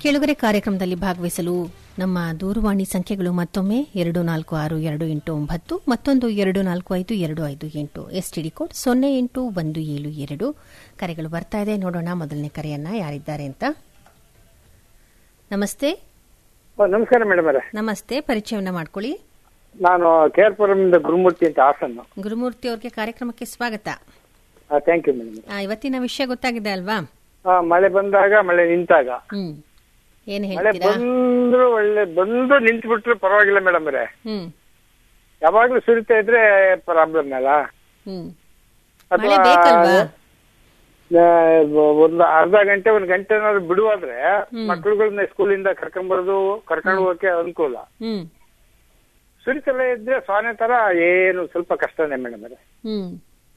ಕೆಳಗರೆ ಕಾರ್ಯಕ್ರಮದಲ್ಲಿ ಭಾಗವಹಿಸಲು ನಮ್ಮ ದೂರವಾಣಿ ಸಂಖ್ಯೆಗಳು ಮತ್ತೊಮ್ಮೆ ಎರಡು ನಾಲ್ಕು ಆರು ಎರಡು ಎಂಟು ಒಂಬತ್ತು ಮತ್ತೊಂದು ಎರಡು ನಾಲ್ಕು ಐದು ಎರಡು ಐದು ಎಂಟು ಎಸ್ಟಿಡಿ ಕೋಡ್ ಸೊನ್ನೆ ಎಂಟು ಒಂದು ಏಳು ಎರಡು ಕರೆಗಳು ಬರ್ತಾ ಇದೆ ನೋಡೋಣ ಮೊದಲನೇ ಕರೆಯನ್ನ ಯಾರಿದ್ದಾರೆ ಅಂತ ನಮಸ್ತೆ ಓ, ನಮಸ್ಕಾರ ಮೇಡಮ್ ಅವರೇ ನಮಸ್ತೆ ಪರಿಚಯವನ್ನ ಮಾಡ್ಕೊಳ್ಳಿ ನಾನು ಕೇರ್ಪುರಮಿಂದ ಗುರುಮೂರ್ತಿ ಅಂತ ಹಾಸನ್ನು ಗುರುಮೂರ್ತಿ ಅವ್ರಿಗೆ ಕಾರ್ಯಕ್ರಮಕ್ಕೆ ಸ್ವಾಗತ ಥ್ಯಾಂಕ್ ಯು ಮೇಡಮ್ ಆ, ಇವತ್ತಿನ ವಿಷಯ ಗೊತ್ತಾಗಿದೆ ಅಲ್ವಾ ಮಳೆ ಬಂದಾಗ ಮಳೆ ನಿಂತಾಗ ಹ್ಮ್ ಏನ್ ಮಳೆ ಹೇಳ್ತೀರಾ ಬಂದ್ರು ಒಳ್ಳೆ ಬಂದು ನಿಂತು ಬಿಟ್ರು ಪರವಾಗಿಲ್ಲ ಮೇಡಮ್ ಅವರೇ ಹ್ಮ್ ಯಾವಾಗ್ಲೂ ಸುರಿತಾ ಇದ್ರೆ ಪ್ರಾಬ್ಲಮ್ ಅಲ್ಲ ಹ್ಮ್ ಅಥವಾ ಮಳೆ ಬೇಕಲ್ವಾ ಆ, ಒಂದು ಅರ್ಧ ಗಂಟೆ ಒಂದು ಗಂಟೆ ಏನಾದ್ರು ಬಿಡುವಾದ್ರೆ ಮಕ್ಳುಗಳನ್ನ ಸ್ಕೂಲಿಂದ ಕರ್ಕೊಂಡ್ ಬರೋದು ಕರ್ಕೊಂಡು ಹೋಗಕ್ಕೆ ಅನುಕೂಲ ಹ್ಮ್ ಸುರಿತಲೇ ಇದ್ರೆ ಸೊನೆ ತರ ಏನು ಸ್ವಲ್ಪ ಕಷ್ಟನೇ ಮೇಡಮ್ ಅವರೇ ಹ್ಮ್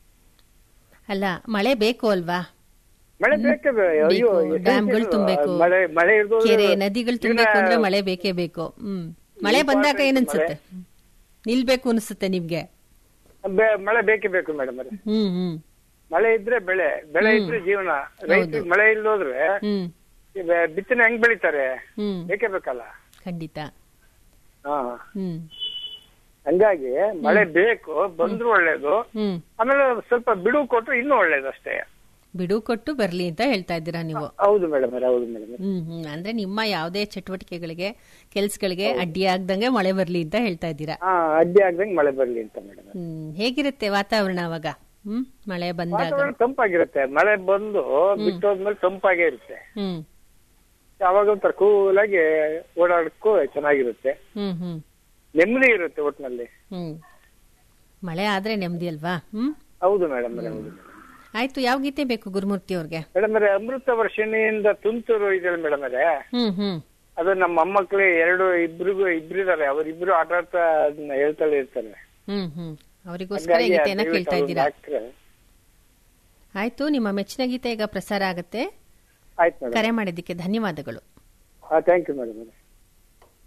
ಅಲ್ಲ ಮಳೆ ಬೇಕು ಅಲ್ವಾ ಮಳೆ ಬೇಕೇ ಬೇ- ಅಯ್ಯೋ ಬೇಕು, essential. ಡ್ಯಾಮ್ಗಳು ತುಂಬಬೇಕು ಮಳೆ ಮಳೆ ಇರ್ದು ಕೆರೆ ನದಿಗಳು ತುಂಬಬೇಕು ಅಂದ್ರೆ ಮಳೆ ಬೇಕೇ ಬೇಕು ಹ್ಮ್ ಮಳೆ ಬಂದಾಗ ಏನ್ ಅನ್ಸುತ್ತೆ ನಿಲ್ಬೇಕು ಅನ್ಸುತ್ತೆ ನಿಮ್ಗೆ ಬೆ- ಮಳೆ ಬೇಕೇ ಬೇಕು ಮೇಡಮ್ ಅವರೇ ಹ್ಮ್ ಹ್ಮ್ ಮಳೆ ಇದ್ರೆ ಬೆಳೆ ಬೆಳೆ ಇದ್ರೆ ಜೀವನ ರೈತರಿಗೆ ಮಳೆ ಇಲ್ಲೋದ್ರೆ ಹ್ಮ್ ಈ ಬೆ- ಬಿತ್ತನೆ ಹೆಂಗ್ ಬೆಳಿತಾರೆ ಹ್ಮ್ ಬೇಕೇ ಬೇಕಲ್ಲ ಖಂಡಿತ ಹಾ ಹ್ಮ್ ಹಂಗಾಗಿ ಮಳೆ ಬೇಕು ಬಂದ್ರು ಒಳ್ಳೇದು ಹ್ಮ್ ಆಮೇಲೆ ಸ್ವಲ್ಪ ಬಿಡುವು ಕೊಟ್ರು ಇನ್ನೂ ಒಳ್ಳೇದು ಅಷ್ಟೇ ಬಿಡು ಕೊಟ್ಟು ಬರ್ಲಿ ಅಂತ ಹೇಳ್ತಾ ಇದ್ದೀರಾ ನೀವು ಹೌದು ಮೇಡಮ್ ಹೌದು ಮೇಡಮ್ ಹ್ಮ್ ಹ್ಮ್ ಅಂದ್ರೆ ನಿಮ್ಮ ಯಾವುದೇ ಚಟುವಟಿಕೆಗಳಿಗೆ ಕೆಲ್ಸಗಳಿಗೆ ಅಡ್ಡಿ ಆಗ್ದಂಗೆ ಮಳೆ ಬರ್ಲಿ ಅಂತ ಹೇಳ್ತಾ ಇದ್ದೀರಾ ಹಾ ಅಡ್ಡಿ ಆಗ್ದಂಗೆ ಮಳೆ ಬರ್ಲಿ ಅಂತ ಮೇಡಮ್ ಹ್ಮ್ ಹೇಗಿರುತ್ತೆ ವಾತಾವರಣ ಅವಾಗ ಹ್ಮ್ ಮಳೆ ಬಂದಾಗ ವಾತಾವರಣ ತಂಪಾಗಿರುತ್ತೆ ಮಳೆ ಬಂದು ಬಿಟ್ಟೋದ್ಮೇಲೆ ತಂಪಾಗೇ ಇರುತ್ತೆ ಹ್ಮ್ ಯಾವಾಗ ಒಂಥರ ಕೂಲಾಗಿ ಓಡಾಡಕ್ಕೂ ಚೆನ್ನಾಗಿರುತ್ತೆ ಹ್ಮ್ ಹ್ಮ್ ನೆಮ್ಮದಿ ಇರುತ್ತೆ ಒಟ್ನಲ್ಲಿ ಹ್ಮ್ ಮಳೆ ಆದ್ರೆ ನೆಮ್ಮದಿ ಅಲ್ವಾ ಹ್ಮ್ ಹೌದು ಮೇಡಮ್ ಹೌದು ಆಯ್ತು ಯಾವ ಗೀತೆ ಬೇಕು ಗುರುಮೂರ್ತಿ ಅವ್ರಿಗೆ ಮೇಡಮ್ ಅವರೇ ಅಮೃತ ವರ್ಷಿಣಿಯಿಂದ ತುಂತುರು ಇದೆಯಲ್ಲ ಮೇಡಮ್ ಅವರೇ ಹ್ಮ್ ಹ್ಮ್ ಅದು ನಮ್ಮ ಮೊಮ್ಮಕ್ಳು ಎರಡು ಇಬ್ರಿಗೂ ಇಬ್ರಿದಾರೆ ಅವರಿಬ್ರು ಆಟ ಆಡ್ತಾ ಅದನ್ನ ಹೇಳ್ತಾಳೆ ಇರ್ತಾರೆ ಹ್ಮ್ ಹ್ಮ್ ಅವರಿಗೋಸ್ಕರ ಈ ಗೀತೆಯನ್ನ ಕೇಳ್ತಾ ಇದ್ದೀರಾ ಆಯ್ತು ನಿಮ್ಮ ಮೆಚ್ಚಿನ ಗೀತೆ ಈಗ ಪ್ರಸಾರ ಆಗತ್ತೆ ಆಯ್ತು ಮೇಡಮ್ ಕರೆ ಮಾಡಿದ್ದಕ್ಕೆ ಧನ್ಯವಾದಗಳು ಥ್ಯಾಂಕ್ ಯು ಮೇಡಮ್